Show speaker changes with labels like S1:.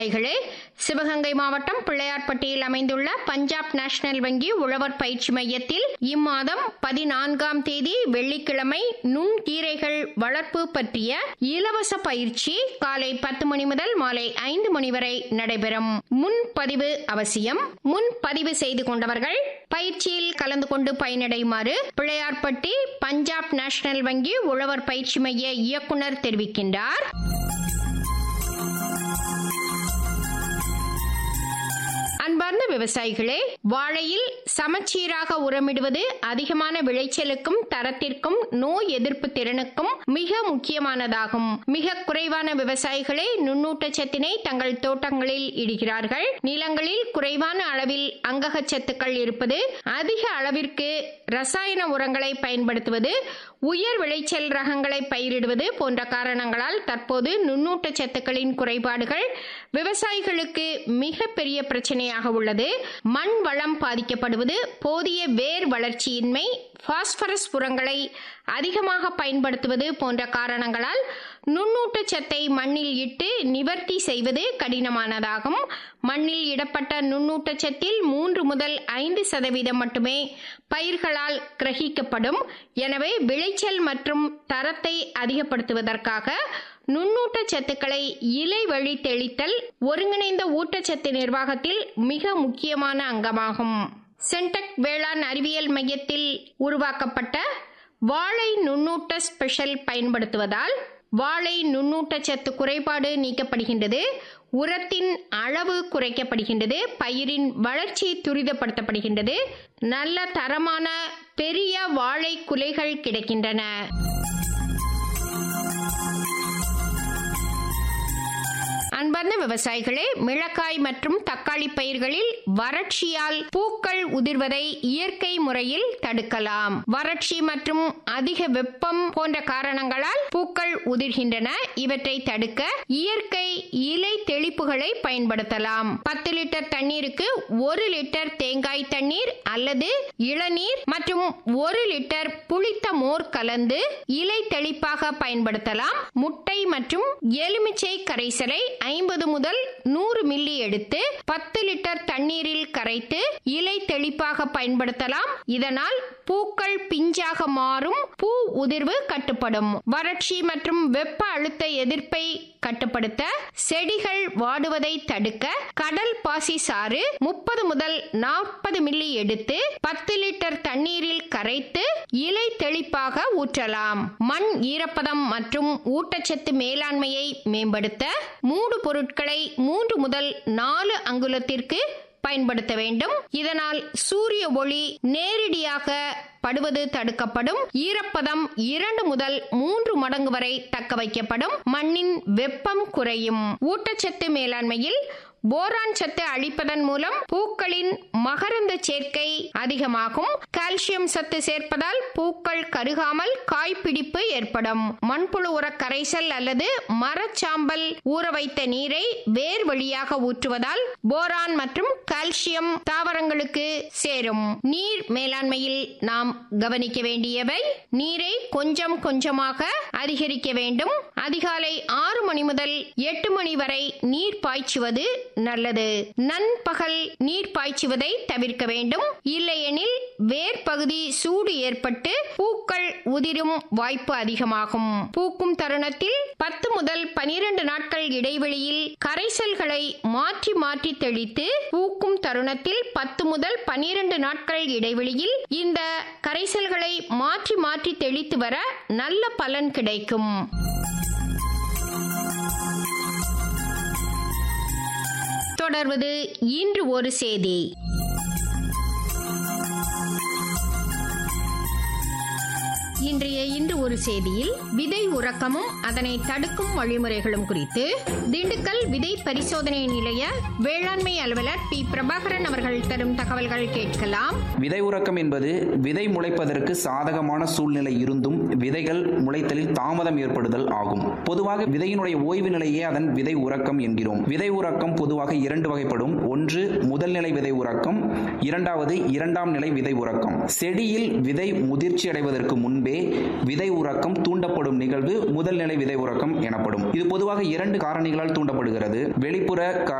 S1: விவசாயிகளே சிவகங்கை மாவட்டம் பிள்ளையார்பட்டியில் அமைந்துள்ள பஞ்சாப் நேஷனல் வங்கி உழவர் பயிற்சி மையத்தில் இம்மாதம் பதினான்காம் தேதி வெள்ளிக்கிழமை நுண்கீரைகள் வளர்ப்பு பற்றிய இலவச பயிற்சி காலை பத்து மணி முதல் மாலை ஐந்து மணி வரை நடைபெறும் முன்பதிவு அவசியம் முன்பதிவு செய்து கொண்டவர்கள் பயிற்சியில் கலந்து கொண்டு பயனடையுமாறு பிள்ளையார்பட்டி பஞ்சாப் நேஷனல் வங்கி உழவர் பயிற்சி மைய இயக்குனர் தெரிவிக்கின்றார் அன்பார்ந்த விவசாயிகளே வாழையில் சமச்சீராக உரமிடுவது அதிகமான விளைச்சலுக்கும் தரத்திற்கும் நோய் எதிர்ப்பு திறனுக்கும் மிக முக்கியமானதாகும் மிக குறைவான விவசாயிகளே நுண்ணூட்டச்சத்தினை தங்கள் தோட்டங்களில் இடுகிறார்கள் நிலங்களில் குறைவான அளவில் அங்ககச்சத்துக்கள் இருப்பது அதிக அளவிற்கு ரசாயன உரங்களை பயன்படுத்துவது உயர் விளைச்சல் ரகங்களை பயிரிடுவது போன்ற காரணங்களால் தற்போது நுண்ணூட்டச்சத்துக்களின் குறைபாடுகள் விவசாயிகளுக்கு மிக பெரிய பிரச்சனையாக உள்ளது மண் வளம் பாதிக்கப்படுவது போதிய வேர் வளர்ச்சியின்மை பாஸ்பரஸ் உரங்களை அதிகமாக பயன்படுத்துவது போன்ற காரணங்களால் நுண்ணூட்டச்சத்தை மண்ணில் இட்டு நிவர்த்தி செய்வது கடினமானதாகும் மண்ணில் இடப்பட்ட நுண்ணூட்டச்சத்தில் மூன்று முதல் ஐந்து சதவீதம் மட்டுமே பயிர்களால் கிரகிக்கப்படும் எனவே விளைச்சல் மற்றும் தரத்தை அதிகப்படுத்துவதற்காக நுண்ணூட்டச்சத்துக்களை இலை வழி தெளித்தல் ஒருங்கிணைந்த ஊட்டச்சத்து நிர்வாகத்தில் மிக முக்கியமான அங்கமாகும் சென்டெக் வேளாண் அறிவியல் மையத்தில் உருவாக்கப்பட்ட வாழை நுண்ணூட்ட ஸ்பெஷல் பயன்படுத்துவதால் வாழை நுண்ணூட்டச்சத்து குறைபாடு நீக்கப்படுகின்றது உரத்தின் அளவு குறைக்கப்படுகின்றது பயிரின் வளர்ச்சி துரிதப்படுத்தப்படுகின்றது நல்ல தரமான பெரிய வாழை குலைகள் கிடைக்கின்றன அன்பார்ந்த விவசாயிகளே மிளகாய் மற்றும் தக்காளி பயிர்களில் வறட்சியால் பூக்கள் உதிர்வதை இயற்கை முறையில் தடுக்கலாம் வறட்சி மற்றும் அதிக வெப்பம் போன்ற காரணங்களால் பூக்கள் உதிர்கின்றன இவற்றை தடுக்க இயற்கை இலை தெளிப்புகளை பயன்படுத்தலாம் பத்து லிட்டர் தண்ணீருக்கு ஒரு லிட்டர் தேங்காய் தண்ணீர் அல்லது இளநீர் மற்றும் ஒரு லிட்டர் புளித்த மோர் கலந்து இலை தெளிப்பாக பயன்படுத்தலாம் முட்டை மற்றும் எலுமிச்சை கரைசலை ஐம்பது முதல் நூறு மில்லி எடுத்து பத்து லிட்டர் தண்ணீரில் கரைத்து இலை தெளிப்பாக பயன்படுத்தலாம் இதனால் பூக்கள் பிஞ்சாக மாறும் பூ உதிர்வு கட்டுப்படும் வறட்சி மற்றும் வெப்ப அழுத்த எதிர்ப்பை கட்டுப்படுத்த செடிகள் வாடுவதை தடுக்க கடல் பாசி சாறு முப்பது முதல் நாற்பது மில்லி எடுத்து பத்து லிட்டர் தண்ணீரில் கரைத்து இலை தெளிப்பாக ஊற்றலாம் மண் ஈரப்பதம் மற்றும் ஊட்டச்சத்து மேலாண்மையை மேம்படுத்த மூடு பொருட்களை மூன்று முதல் நாலு அங்குலத்திற்கு பயன்படுத்த வேண்டும் இதனால் சூரிய ஒளி நேரடியாக படுவது தடுக்கப்படும் ஈரப்பதம் இரண்டு முதல் மூன்று மடங்கு வரை தக்க வைக்கப்படும் மண்ணின் வெப்பம் குறையும் ஊட்டச்சத்து மேலாண்மையில் போரான் சத்து அளிப்பதன் மூலம் பூக்களின் மகரந்த சேர்க்கை அதிகமாகும் கால்சியம் சத்து சேர்ப்பதால் பூக்கள் கருகாமல் காய்பிடிப்பு ஏற்படும் மண்புழு உர கரைசல் அல்லது மரச்சாம்பல் ஊற வைத்த நீரை வேர் வழியாக ஊற்றுவதால் போரான் மற்றும் கால்சியம் தாவரங்களுக்கு சேரும் நீர் மேலாண்மையில் நாம் கவனிக்க வேண்டியவை நீரை கொஞ்சம் கொஞ்சமாக அதிகரிக்க வேண்டும் அதிகாலை ஆறு மணி முதல் எட்டு மணி வரை நீர் பாய்ச்சுவது நல்லது நண்பகல் நீர் பாய்ச்சுவதை தவிர்க்க வேண்டும் இல்லையெனில் வேர் பகுதி சூடு ஏற்பட்டு பூக்கள் உதிரும் வாய்ப்பு அதிகமாகும் பூக்கும் தருணத்தில் பத்து முதல் பனிரெண்டு நாட்கள் இடைவெளியில் கரைசல்களை மாற்றி மாற்றி தெளித்து பூக்கும் தருணத்தில் பத்து முதல் பனிரெண்டு நாட்கள் இடைவெளியில் இந்த கரைசல்களை மாற்றி மாற்றி தெளித்து வர நல்ல பலன் கிடைக்கும் தொடர்வது இன்று ஒரு செய்தி இன்றைய இன்று ஒரு செய்தியில் விதை உறக்கமும் அதனை தடுக்கும் வழிமுறைகளும் குறித்து திண்டுக்கல் விதை பரிசோதனை நிலைய வேளாண்மை அலுவலர் பி பிரபாகரன் அவர்கள் தரும் தகவல்கள் கேட்கலாம்
S2: விதை உறக்கம் என்பது விதை முளைப்பதற்கு சாதகமான சூழ்நிலை இருந்தும் விதைகள் முளைத்தலில் தாமதம் ஏற்படுதல் ஆகும் பொதுவாக விதையினுடைய ஓய்வு நிலையே அதன் விதை உறக்கம் என்கிறோம் விதை உறக்கம் பொதுவாக இரண்டு வகைப்படும் ஒன்று முதல் நிலை விதை உறக்கம் இரண்டாவது இரண்டாம் நிலை விதை உறக்கம் செடியில் விதை முதிர்ச்சி அடைவதற்கு முன்பே முன்பே விதை உறக்கம் தூண்டப்படும் நிகழ்வு முதல் நிலை விதை உறக்கம் எனப்படும் இது பொதுவாக இரண்டு காரணிகளால் தூண்டப்படுகிறது வெளிப்புற